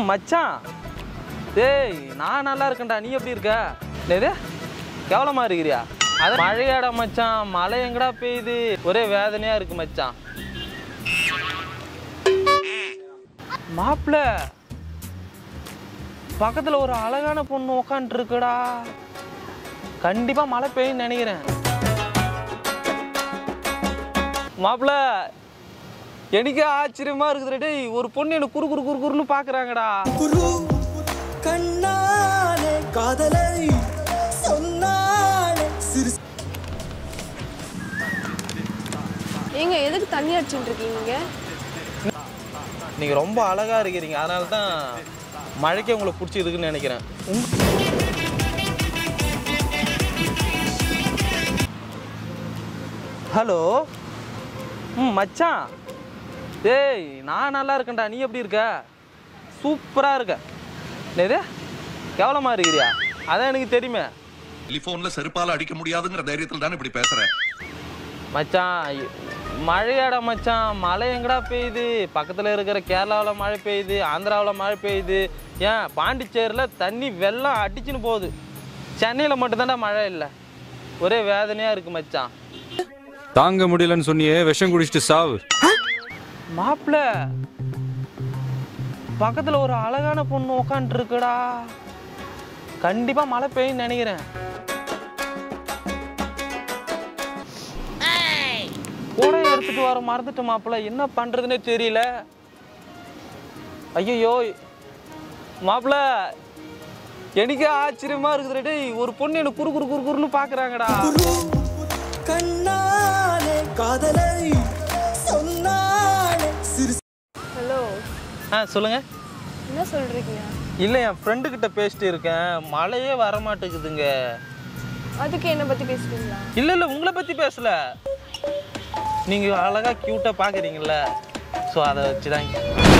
மச்சான் டேய் நான் நல்லா இருக்கேன்டா நீ எப்படி இருக்க நேரு கேவலமா இருக்கிறியா அது மழையாடா மச்சான் மழை எங்கடா பெய்யுது ஒரே வேதனையா இருக்கு மச்சான் மாப்பிள பக்கத்துல ஒரு அழகான பொண்ணு உக்காந்துட்டு இருக்குடா கண்டிப்பா மழை பெய்யும்னு நினைக்கிறேன் மாப்பிள எனக்கே ஆச்சரியமா இருக்குது டேய் ஒரு பொண்ணு என்ன குறு குறு குறு குறுன்னு பாக்குறாங்கடா குரு கண்ணாலே காதலை சொன்னாலே சிறு ஏங்க எதுக்கு தண்ணி அடிச்சுட்டு இருக்கீங்க நீங்க ரொம்ப அழகா இருக்கிறீங்க அதனால தான் மழைக்கே உங்களை பிடிச்சிருக்குன்னு நினைக்கிறேன் உங்க- ஹலோ ம் மச்சான் டேய் நான் நல்லா இருக்கேன்டா நீ எப்படி இருக்க சூப்பரா இருக்க நேரு கேவலமா இருக்கிறியா அதான் எனக்கு தெரியுமே டெலிபோன்ல செருப்பால அடிக்க முடியாதுங்கிற தைரியத்துல தானே இப்படி பேசுற மச்சான் இ- மழையாடா மச்சான் மழை எங்கடா பெய்யுது பக்கத்தில் இருக்கிற கேரளாவில் மழை பெய்யுது ஆந்திராவில் மழை பெய்யுது ஏன் பாண்டிச்சேரியில் தண்ணி வெள்ளம் அடிச்சுன்னு போகுது சென்னையில் மட்டும்தான்டா மழை இல்லை ஒரே வேதனையாக இருக்கு மச்சான் தாங்க முடியலன்னு சொன்னியே விஷம் குடிச்சிட்டு சாவு மாப்பிள்ள பக்கத்தில் ஒரு அழகான பொண்ணு உக்காந்துருக்குடா கண்டிப்பாக மழை பெய்யும்னு நினைக்கிறேன் கூட எடுத்துட்டு வர மறந்துட்டு மாப்பிள்ள என்ன பண்றதுன்னே தெரியல ஐயோ மாப்பிள்ள எனக்கே ஆச்சரியமா இருக்குது டேய் ஒரு பொண்ணு என்ன குறு குறு குறு குறுன்னு பாக்குறாங்கடா குரு கண்ணாலே காதலை சொன்னாலே சிறு ஹலோ ஆ சொல்லுங்க என்ன சொல்றீங்க இல்லை என் ஃப்ரெண்டு கிட்ட பேசிட்டு இருக்கேன் மழையே வர மாட்டேங்குதுங்க அதுக்கு என்ன பத்தி பேசுறீங்களா இல்லை இல்லை உங்களை பற்றி பேசல நீங்கள் அழகா க்யூட்டாக பார்க்குறீங்கல்ல ஸோ அதை வச்சு தான்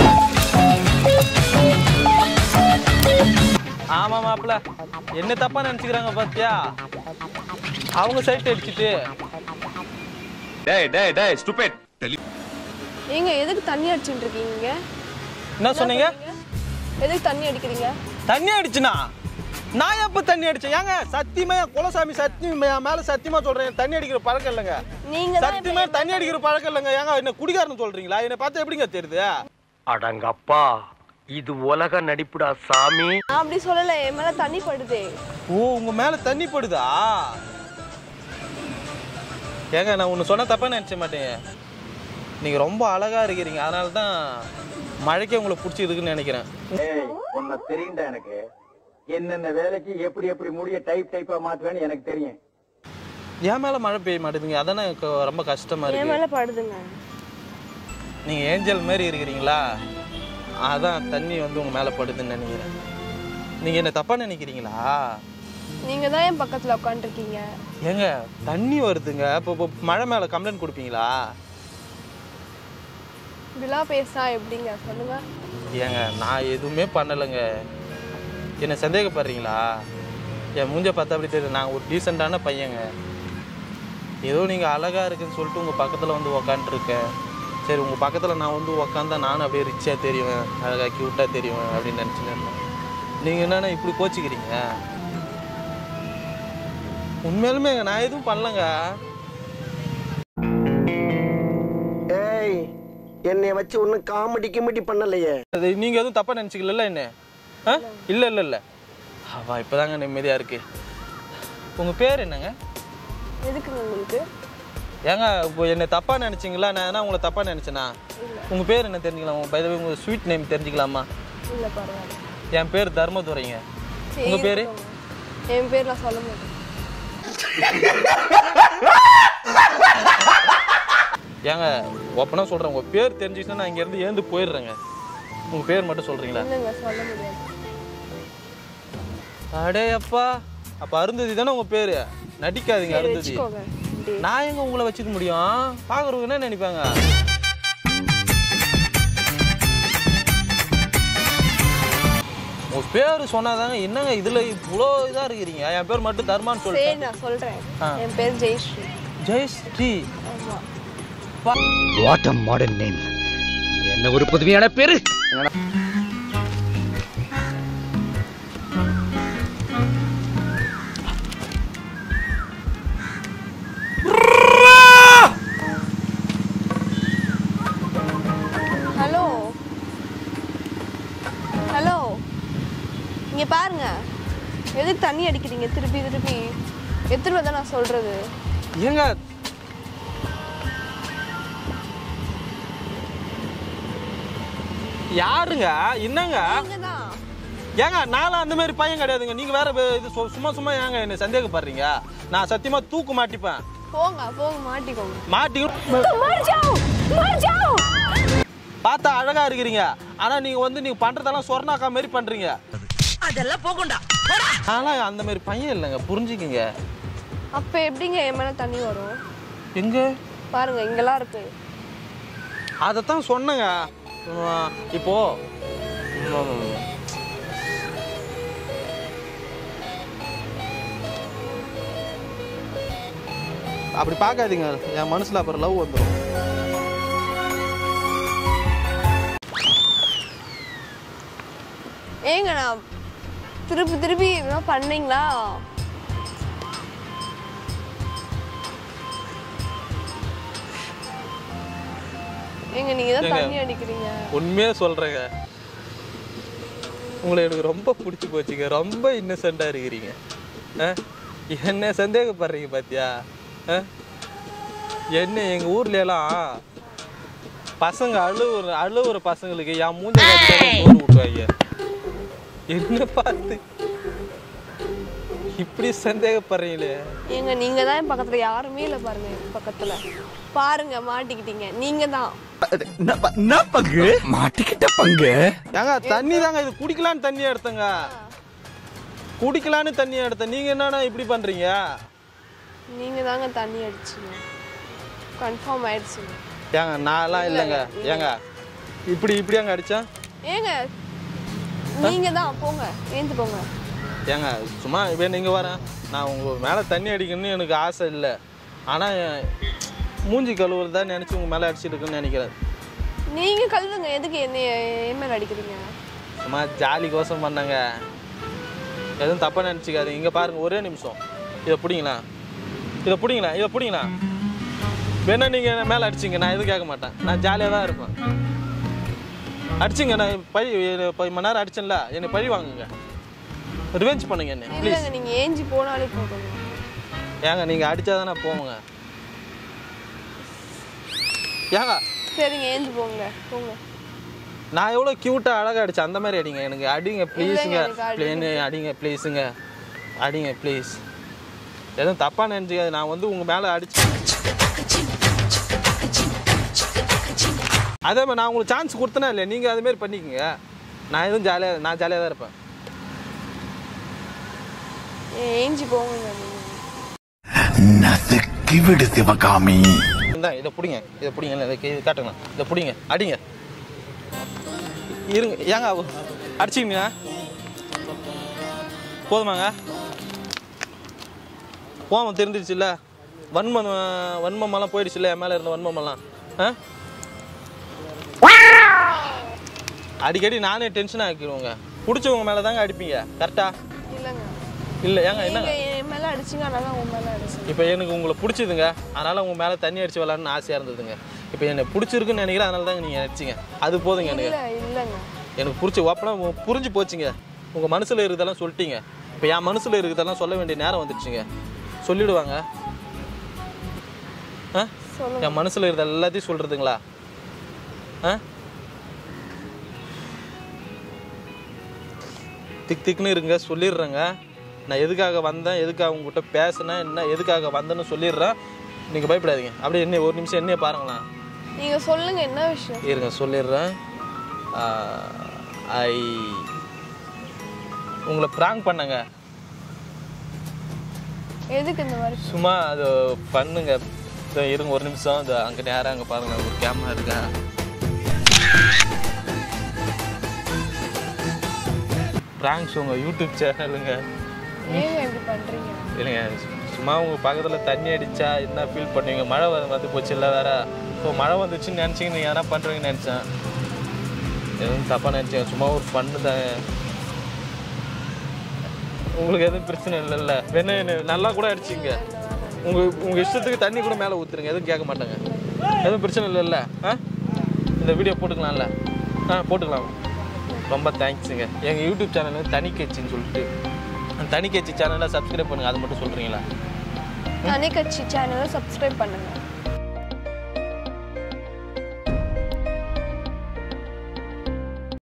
ஆமாம் மாப்பிள்ள என்ன தப்பாக நினச்சிக்கிறாங்க பார்த்தியா அவங்க சைட் அடிச்சுட்டு டேய் டேய் டேய் ஸ்டூபிட் ஏங்க எதுக்கு தண்ணி அடிச்சுட்டு இருக்கீங்க என்ன சொன்னீங்க எதுக்கு தண்ணி அடிக்கிறீங்க தண்ணி அடிச்சுனா நான் எப்போ தண்ணி அடிச்சேன் ஏங்க சத்தியமா என் குலசாமி சத்தியமா என் மேலே சத்தியமா சொல்கிறேன் தண்ணி அடிக்கிற பழக்கம் இல்லைங்க நீங்க தான் சத்தியமா தண்ணி அடிக்கிற பழக்கம் இல்லைங்க ஏங்க என்ன குடிகாரன்னு சொல்றீங்களா என்னை பார்த்தா எப்படிங்க தெரியுது அடங்கப்பா இது உலக நடிப்புடா சாமி நான் அப்படி சொல்லல என் மேல தண்ணி படுதே ஓ உங்க மேல தண்ணி படுதா ஏங்க நான் ஒன்று சொன்ன தப்பா நினைச்ச மாட்டேன் நீங்க ரொம்ப அழகா இருக்கிறீங்க அதனால தான் மழைக்கே உங்களை பிடிச்சிருக்குன்னு நினைக்கிறேன் ஏய் உன்னை தெரியும்டா எனக்கு என்னென்ன வேலைக்கு எப்படி எப்படி முடிய டைப் டைப்பா மாத்துவேன்னு எனக்கு தெரியும் என் மேல மழை பெய்ய மாட்டேங்குதுங்க அதானே எனக்கு ரொம்ப கஷ்டமா என் இருக்கு மேல படுதுங்க நீங்க ஏஞ்சல் மாதிரி இருக்கிறீங்களா அதான் தண்ணி வந்து உங்க மேல படுதுன்னு நினைக்கிறேன் நீங்க என்ன தப்பா நினைக்கிறீங்களா நீங்க தான் என் பக்கத்துல உட்காந்துருக்கீங்க ஏங்க தண்ணி வருதுங்க இப்போ இப்போ மழை மேல கம்ப்ளைண்ட் கொடுப்பீங்களா இப்படிலாம் பேசினா எப்படிங்க சொல்லுங்க ஏங்க நான் எதுவுமே பண்ணலைங்க என்ன சந்தேகப்படுறீங்களா என் மூஞ்ச பார்த்தா அப்படி தெரியுது நான் ஒரு டீசெண்டான பையங்க ஏதோ நீங்கள் அழகா இருக்குன்னு சொல்லிட்டு உங்கள் பக்கத்தில் வந்து உக்காந்துருக்கேன் சரி உங்கள் பக்கத்தில் நான் வந்து உக்காந்தா நானும் அப்படியே ரிச்சாக தெரியுவேன் அழகாக க்யூட்டாக தெரியுவேன் அப்படின்னு நினச்சின்னு இருந்தேன் நீங்கள் என்னென்ன இப்படி கோச்சிக்கிறீங்க உண்மையிலுமே நான் எதுவும் பண்ணலங்க ஏய் என்னைய வச்சு ஒன்னும் காமெடி கிமெடி பண்ணலையே அது நீங்கள் எதுவும் தப்பாக நினச்சிக்கல என்ன ஆ இல்லை இல்லை இல்லை அவா இப்போதாங்க நிம்மதியாக இருக்கு உங்கள் பேர் என்னங்க எதுக்குங்க உங்களுக்கு ஏங்க இப்போ என்னை தப்பாக நினச்சிங்களா நான் என்ன உங்களை தப்பாக நினச்சேனா உங்கள் பேர் என்ன தெரிஞ்சுக்கலாமா பை உங்கள் ஸ்வீட் நேம் தெரிஞ்சுக்கலாமா இல்ல பரவாயில்ல என் பேர் தர்மதுரைங்க சரி, உங்கள் பேர் இருக்கட்டும். என் பேர் நான் சொல்ல மாட்டேன் ஏங்க ஒப்பனா சொல்கிறேன் உங்கள் பேர் தெரிஞ்சிச்சுன்னா நான் இங்கேருந்து ஏந்து போயிடுறேங்க உங்கள் பேர் மட்டும் சொல்கிறீங்களா இல்லைங்க சொல்ல முடியாது அடே அப்பா அப்போ அருந்ததி தானே உங்கள் பேர் நடிக்காதீங்க சரி, அருந்ததி வச்சுக்கோங்க இப்படி. நான் எங்க உங்களை வச்சுக்க முடியும் பார்க்குறவங்க என்ன நினைப்பாங்க உங்க பேர் சொன்னாதாங்க என்னங்க இதுல இவ்வளோ இதா இருக்கிறீங்க என் பேர் மட்டும் தர்மான்னு சரி சொல்லிட்டேன் நான் சொல்றேன் ஆ. என் பேர் ஜெயஸ்ரீ ஜெயஸ்ரீ ஆமா வாட் அ மாடர்ன் நேம் என்ன ஒரு புதுமையான பேரு இங்க பாருங்க எதுக்கு தண்ணி அடிக்கிறீங்க திருப்பி திருப்பி எத்தனை தான் நான் சொல்றது ஏங்க யாருங்க என்னங்க நீங்க தான் ஏங்க நானும் அந்த மாதிரி பையன் கிடையாதுங்க நீங்க வேற வே- இது சு- சும்மா சும்மா ஏங்க என்ன சந்தேகப்படுறீங்க நான் சத்தியமா தூக்கு மாட்டிப்பேன் போங்க போங்க மாட்டிக்கோங்க மாட்டி மர் ஜாओ மர் ஜாओ பார்த்தா அழகா இருக்கிறீங்க ஆனா நீங்க வந்து நீங்க பண்றதெல்லாம் சொர்ணாக்கா மாதிரி பண்றீங்க அதெல்லாம் போகண்டா ஆனா அந்த மாதிரி பையன் இல்லைங்க புரிஞ்சுக்குங்க அப்ப எப்படிங்க என் மேல தண்ணி வரும் எங்க பாருங்க இங்கெல்லாம் இருக்கு அதைத்தான் சொன்னேங்க உம், இப்போ உம், அப்படி பார்க்காதீங்க என் மனசுல அப்புறம் லவ் வந்துடும் ஏங்க நான் திருப்பி திருப்பி இதெல்லாம் பண்ணீங்களா ஏங்க நீங்க தான் ஏங்க. தண்ணி அடிக்கிறீங்க உண்மையா சொல்றேங்க உங்களை எனக்கு ரொம்ப பிடிச்சி போச்சுங்க ரொம்ப இன்னசென்ட்டா இருக்கிறீங்க ஆ? என்ன சந்தேகப்படுறீங்க பாத்தியா ஆ? என்ன எங்க ஊர்ல எல்லாம் பசங்க அழுவுற அழுவுற பசங்களுக்கு என் மூஞ்ச காட்டி சோறு விட்டுவாங்க என்ன பார்த்து இப்படி சந்தேகப்படுறீங்களே ஏங்க நீங்க தான் என் பக்கத்துல யாருமே இல்ல பாருங்க என் பக்கத்துல பாருங்க மாட்டிக்கிட்டீங்க நீங்க தான் மாட்டிக்கிட்ட பங்கு ஏங்க தண்ணி தாங்க இது குடிக்கலான்னு தண்ணி எடுத்தங்க குடிக்கலான்னு தண்ணி எடுத்தேன் நீங்க என்னன்னா இப்படி பண்றீங்க நீங்க தாங்க தண்ணி அடிச்சீங்க கன்ஃபார்ம் ஆயிடுச்சுங்க ஏங்க நான்லாம் இல்லைங்க ஏங்க இப்படி இப்படி அங்க அடிச்சா ஏங்க நீங்க தான் போங்க ஏந்து போங்க ஏங்க சும்மா இப்போ நீங்க வரேன் நான் உங்க மேல தண்ணி அடிக்கணும்னு எனக்கு ஆசை இல்லை ஆனா என் மூஞ்சி கழுவுறது தான் நினைச்சு உங்க மேல அடிச்சிட்டு இருக்குன்னு நினைக்கிறேன் நீங்க கழுவுங்க எதுக்கு என்ன என் மேல அடிக்கிறீங்க சும்மா ஜாலி கோசம் பண்ணாங்க எதுவும் தப்பா நினச்சிக்காதீங்க இங்க பாருங்க ஒரே நிமிஷம் இதை பிடிங்களா இதை பிடிங்களா இதை பிடிங்களா வேணா நீங்க என்ன மேல அடிச்சிங்க நான் எதுவும் கேட்க மாட்டேன் நான் ஜாலியாக தான் இருப்பேன் அடிச்சிங்க நான் பழி பதி மணி நேரம் அடிச்சேன்ல என்னை பழி வாங்குங்க ரிவெஞ்ச் பண்ணுங்க என்ன ப்ளீஸ் இல்லைங்க நீங்க ஏஞ்சி போனாலே போதுங்க ஏங்க நீங்க அடிச்சாதானே போங்க ஏங்க சரிங்க ஏஞ்சி போங்க போங்க நான் எவ்வளோ க்யூட்டாக அழகாக அடிச்சேன் அந்த மாதிரி அடிங்க எனக்கு அடிங்க ப்ளீஸுங்க எனக்கு அடிக்க என்ன அடிங்க ப்ளீஸுங்க அடிங்க ப்ளீஸ் எதுவும் தப்பாக நினச்சிக்காது நான் வந்து உங்கள் மேலே அடிச்சு அதே மாதிரி நான் உங்களுக்கு சான்ஸ் கொடுத்தனே இல்லை நீங்கள் அதே மாதிரி பண்ணிக்கோங்க நான் எதுவும் ஜாலியாக நான் ஜாலியாக தான் இருப்பேன் ஏ- ஏஞ்சி போங்க நீங்க நசுக்கி விடு சிவகாமி இந்தா இதை பிடிங்க இதை பிடிங்க இதை கே- காட்டுங்க இதை பிடிங்க அடிங்க இருங்க ஏங்க அவ- அடிச்சிங்க போதுமாங்க கோவம் தெரிஞ்சிருச்சுல்ல வன்மம் வன்மமெல்லாம் போயிடுச்சுல்ல என் மேலே இருந்த வன்மமெல்லாம் ஆ அடிக்கடி நானே டென்ஷன் ஆக்கிடுவோங்க பிடிச்சவங்க மேலே தாங்க அடிப்பீங்க கரெக்டா இல்லைங்க இல்லை ஏங்க என்னங்க நீங்க என் மேல அடிச்சீங்க அதனால உங்க மேல அடிச்சீங்க இப்போ எனக்கு உங்களை பிடிச்சதுங்க அதனால் உங்கள் மேலே தண்ணி அடிச்சு விளாட்ணுன்னு ஆசையாக இருந்ததுங்க இப்போ எனக்கு பிடிச்சிருக்குன்னு நினைக்கிறேன் அதனால தாங்க நீங்கள் அடிச்சிங்க அது போதுங்க எனக்கு இல்ல இல்லைங்க எனக்கு பிடிச்சி ஓப்பனாக புரிஞ்சு போச்சுங்க உங்கள் மனசில் இருக்கிறதெல்லாம் சொல்லிட்டீங்க இப்போ என் மனசில் இருக்கிறதெல்லாம் சொல்ல வேண்டிய நேரம் வந்துடுச்சுங்க சொல்லிடுவாங்க ஆ சொல்லுங்க. என் மனசில் இருக்கிறது எல்லாத்தையும் சொல்கிறதுங்களா ஆ திக் திக்னு இருங்க சொல்லிடுறேங்க நான் எதுக்காக வந்தேன் எதுக்காக உங்ககிட்ட பேசினேன் என்ன எதுக்காக வந்தேன்னு சொல்லிடுறேன் நீங்கள் பயப்படாதீங்க அப்படியே என்ன ஒரு நிமிஷம் என்னைய பாருங்களேன் நீங்க சொல்லுங்க என்ன விஷயம் இருங்க சொல்லிடுறேன் ஐ உங்களை ப்ராங்க் பண்ணங்க எதுக்கு இந்த மாதிரி சும்மா அது பண்ணுங்க இதோ இருங்க ஒரு நிமிஷம் இது அங்கே நேராக அங்கே பாருங்க ஒரு கேமரா இருக்கா ப்ராங்க்ஸ் உங்கள் யூடியூப் சேனலுங்க ஏங்க இப்படி பண்றீங்க இல்லைங்க சும்மா உங்கள் பக்கத்தில் தண்ணி அடித்தா என்ன ஃபீல் பண்ணுவீங்க மழை வந்து வந்து போச்சு இல்லை வேற இப்போ மழை வந்துச்சுன்னு நினச்சிங்க நீங்கள் எதனா பண்ணுறீங்கன்னு நினச்சேன் எதுவும் தப்பாக நினச்சேன் சும்மா ஒரு பண்ணு தான் உங்களுக்கு எதுவும் பிரச்சனை இல்லைல்ல வேணா என்ன நல்லா கூட அடிச்சிங்க உங்கள் உங்கள் இஷ்டத்துக்கு தண்ணி கூட மேலே ஊற்றுருங்க எதுவும் கேட்க மாட்டாங்க எதுவும் பிரச்சனை இல்லைல்ல ஆ இந்த வீடியோ போட்டுக்கலாம்ல ஆ போட்டுக்கலாம் ரொம்ப தேங்க்ஸுங்க எங்கள் யூடியூப் சேனல் வந்து தனி கட்சின்னு சொல்லிட்டு அந்த தனி கட்சி சேனலை சப்ஸ்கிரைப் பண்ணுங்கள் அது மட்டும் சொல்கிறீங்களா தனி கட்சி சேனலை சப்ஸ்கிரைப் பண்ணுங்க